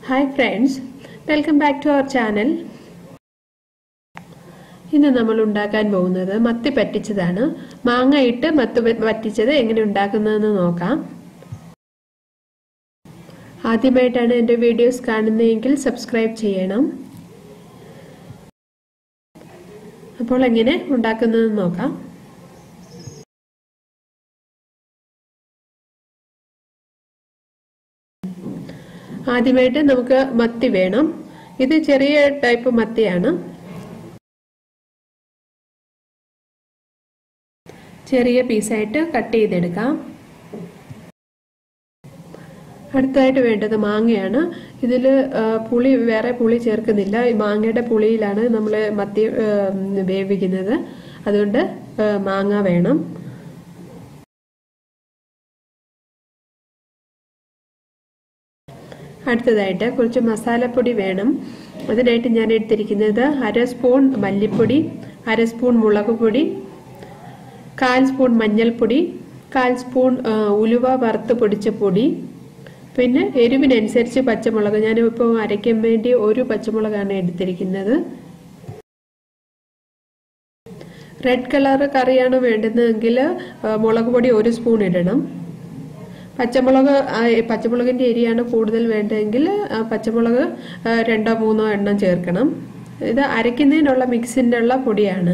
hi friends welcome back to our channel ഇന്ന് നമ്മൾ ഉണ്ടാക്കാൻ പോകുന്നത് മത്തി പറ്റിച്ചതാണ് മാങ്ങ ഇട്ട് മത്ത് പറ്റിച്ചത് എങ്ങനെ ഉണ്ടാക്കുന്നതെന്ന് നോക്കാം ആദ്യമായിട്ടാണ് എൻ്റെ വീഡിയോസ് കാണുന്നതെങ്കിൽ സബ്സ്ക്രൈബ് ചെയ്യണം അപ്പോൾ എങ്ങനെ ഉണ്ടാക്കുന്നതെന്ന് നോക്കാം ആദ്യമായിട്ട് നമുക്ക് മത്തി വേണം ഇത് ചെറിയ ടൈപ്പ് മത്തിയാണ് ചെറിയ പീസായിട്ട് കട്ട് ചെയ്തെടുക്കാം അടുത്തതായിട്ട് വേണ്ടത് മാങ്ങയാണ് ഇതിൽ പുളി വേറെ പുളി ചേർക്കുന്നില്ല ഈ മാങ്ങയുടെ പുളിയിലാണ് നമ്മൾ മത്തി വേവിക്കുന്നത് അതുകൊണ്ട് മാങ്ങ വേണം അടുത്തതായിട്ട് കുറച്ച് മസാലപ്പൊടി വേണം അതിനായിട്ട് ഞാൻ എടുത്തിരിക്കുന്നത് അര സ്പൂൺ മല്ലിപ്പൊടി അര സ്പൂൺ മുളക് പൊടി കാൽ സ്പൂൺ മഞ്ഞൾപ്പൊടി കാൽ സ്പൂൺ ഉലുവ വറുത്ത് പൊടിച്ച പൊടി പിന്നെ എരിവിനനുസരിച്ച് പച്ചമുളക് ഞാനിപ്പോൾ അരയ്ക്കാൻ വേണ്ടി ഒരു പച്ചമുളകാണ് എടുത്തിരിക്കുന്നത് റെഡ് കളർ കറിയാണ് വേണ്ടുന്നതെങ്കിൽ മുളക് പൊടി ഒരു സ്പൂൺ ഇടണം പച്ചമുളക് പച്ചമുളകിൻ്റെ എരിയാണ് കൂടുതൽ വേണ്ടതെങ്കിൽ പച്ചമുളക് രണ്ടോ മൂന്നോ എണ്ണം ചേർക്കണം ഇത് അരയ്ക്കുന്നതിനുള്ള മിക്സിൻ്റെ ഉള്ള പൊടിയാണ്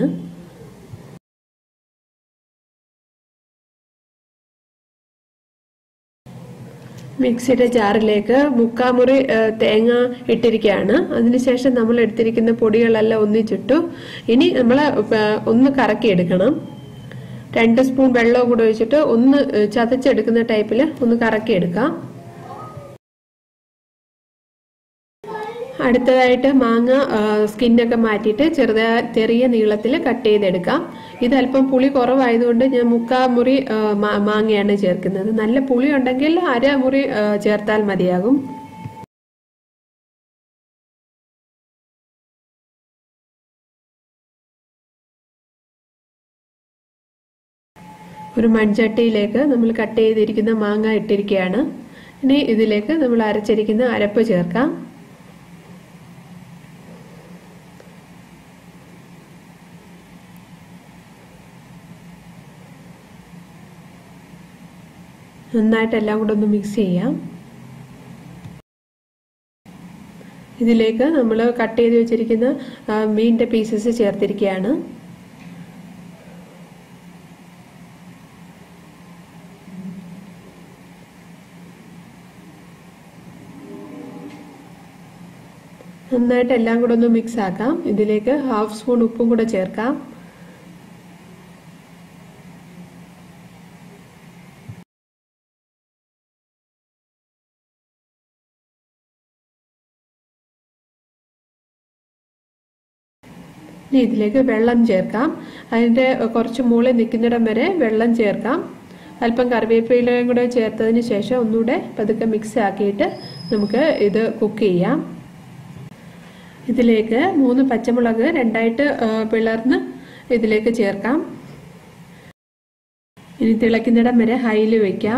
മിക്സിയുടെ ജാറിലേക്ക് മുക്കാമുറി തേങ്ങ ഇട്ടിരിക്കുകയാണ് അതിനുശേഷം നമ്മൾ എടുത്തിരിക്കുന്ന പൊടികളെല്ലാം ഒന്നിച്ചിട്ടു ഇനി നമ്മൾ ഒന്ന് കറക്കിയെടുക്കണം രണ്ട് സ്പൂൺ വെള്ളവും കൂടെ ഒഴിച്ചിട്ട് ഒന്ന് ചതച്ചെടുക്കുന്ന ടൈപ്പിൽ ഒന്ന് കറക്കിയെടുക്കാം അടുത്തതായിട്ട് മാങ്ങ സ്കിന്നൊക്കെ മാറ്റിയിട്ട് ചെറുതായ ചെറിയ നീളത്തിൽ കട്ട് ചെയ്തെടുക്കാം ഇത് അല്പം പുളി കുറവായതുകൊണ്ട് ഞാൻ മുക്കാ മുറി മാങ്ങയാണ് ചേർക്കുന്നത് നല്ല പുളി ഉണ്ടെങ്കിൽ അര മുറി ചേർത്താൽ മതിയാകും ഒരു മൺചട്ടിയിലേക്ക് നമ്മൾ കട്ട് ചെയ്തിരിക്കുന്ന മാങ്ങ ഇട്ടിരിക്കുകയാണ് ഇനി ഇതിലേക്ക് നമ്മൾ അരച്ചിരിക്കുന്ന അരപ്പ് ചേർക്കാം നന്നായിട്ട് എല്ലാം കൂടെ ഒന്ന് മിക്സ് ചെയ്യാം ഇതിലേക്ക് നമ്മൾ കട്ട് ചെയ്ത് വെച്ചിരിക്കുന്ന മീനിൻ്റെ പീസസ് ചേർത്തിരിക്കുകയാണ് നന്നായിട്ട് എല്ലാം കൂടെ ഒന്ന് മിക്സ് ആക്കാം ഇതിലേക്ക് ഹാഫ് സ്പൂൺ ഉപ്പും കൂടെ ചേർക്കാം ഇനി ഇതിലേക്ക് വെള്ളം ചേർക്കാം അതിൻ്റെ കുറച്ച് മുകളിൽ നിൽക്കുന്നിടം വരെ വെള്ളം ചേർക്കാം അല്പം കറിവേപ്പിലയും കൂടെ ചേർത്തതിന് ശേഷം ഒന്നുകൂടെ പതുക്കെ മിക്സ് ആക്കിയിട്ട് നമുക്ക് ഇത് കുക്ക് ചെയ്യാം ഇതിലേക്ക് മൂന്ന് പച്ചമുളക് രണ്ടായിട്ട് പിളർന്ന് ഇതിലേക്ക് ചേർക്കാം ഇനി തിളയ്ക്കുന്നിടം വരെ ഹൈയിൽ വെക്കാം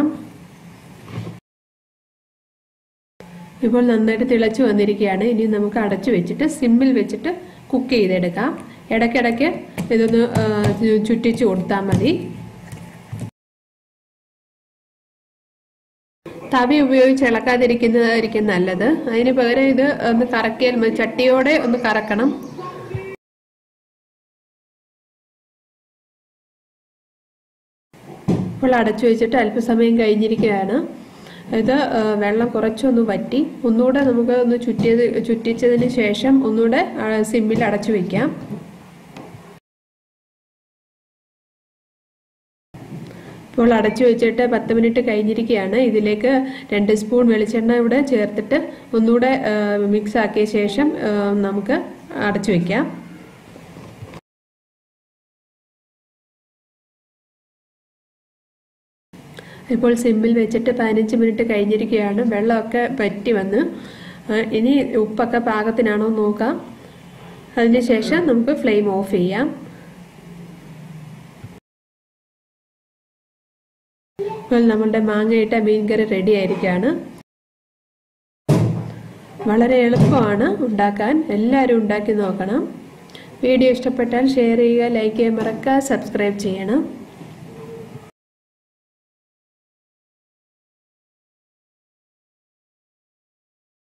ഇപ്പോൾ നന്നായിട്ട് തിളച്ചു വന്നിരിക്കുകയാണ് ഇനി നമുക്ക് അടച്ചു വെച്ചിട്ട് സിമ്മിൽ വെച്ചിട്ട് കുക്ക് ചെയ്തെടുക്കാം ഇടയ്ക്കിടയ്ക്ക് ഇതൊന്ന് ചുറ്റിച്ചു കൊടുത്താൽ മതി തവി ഉപയോഗിച്ച് ഇളക്കാതിരിക്കുന്നതായിരിക്കും നല്ലത് അതിന് പകരം ഇത് ഒന്ന് കറക്കിയാൽ ചട്ടിയോടെ ഒന്ന് കറക്കണം ഇപ്പോൾ അടച്ചു വെച്ചിട്ട് അല്പസമയം കഴിഞ്ഞിരിക്കുകയാണ് ഇത് വെള്ളം കുറച്ചൊന്ന് വറ്റി ഒന്നുകൂടെ നമുക്ക് ഒന്ന് ചുറ്റിയത് ചുറ്റിച്ചതിന് ശേഷം ഒന്നുകൂടെ സിമ്മിൽ അടച്ചു വെക്കാം ഇപ്പോൾ അടച്ചു വെച്ചിട്ട് പത്ത് മിനിറ്റ് കഴിഞ്ഞിരിക്കുകയാണ് ഇതിലേക്ക് രണ്ട് സ്പൂൺ വെളിച്ചെണ്ണ ഇവിടെ ചേർത്തിട്ട് ഒന്നുകൂടെ മിക്സ് ആക്കിയ ശേഷം നമുക്ക് അടച്ചു വെക്കാം ഇപ്പോൾ സിമ്മിൽ വെച്ചിട്ട് പതിനഞ്ച് മിനിറ്റ് കഴിഞ്ഞിരിക്കുകയാണ് വെള്ളമൊക്കെ പറ്റി വന്ന് ഇനി ഉപ്പൊക്കെ പാകത്തിനാണോ നോക്കാം അതിനുശേഷം നമുക്ക് ഫ്ലെയിം ഓഫ് ചെയ്യാം ഇപ്പോൾ നമ്മളുടെ മാങ്ങയിട്ട മീൻകറി റെഡി ആയിരിക്കുകയാണ് വളരെ എളുപ്പമാണ് ഉണ്ടാക്കാൻ എല്ലാവരും ഉണ്ടാക്കി നോക്കണം വീഡിയോ ഇഷ്ടപ്പെട്ടാൽ ഷെയർ ചെയ്യുക ലൈക്ക് ചെയ്യുക മറക്കുക സബ്സ്ക്രൈബ് ചെയ്യണം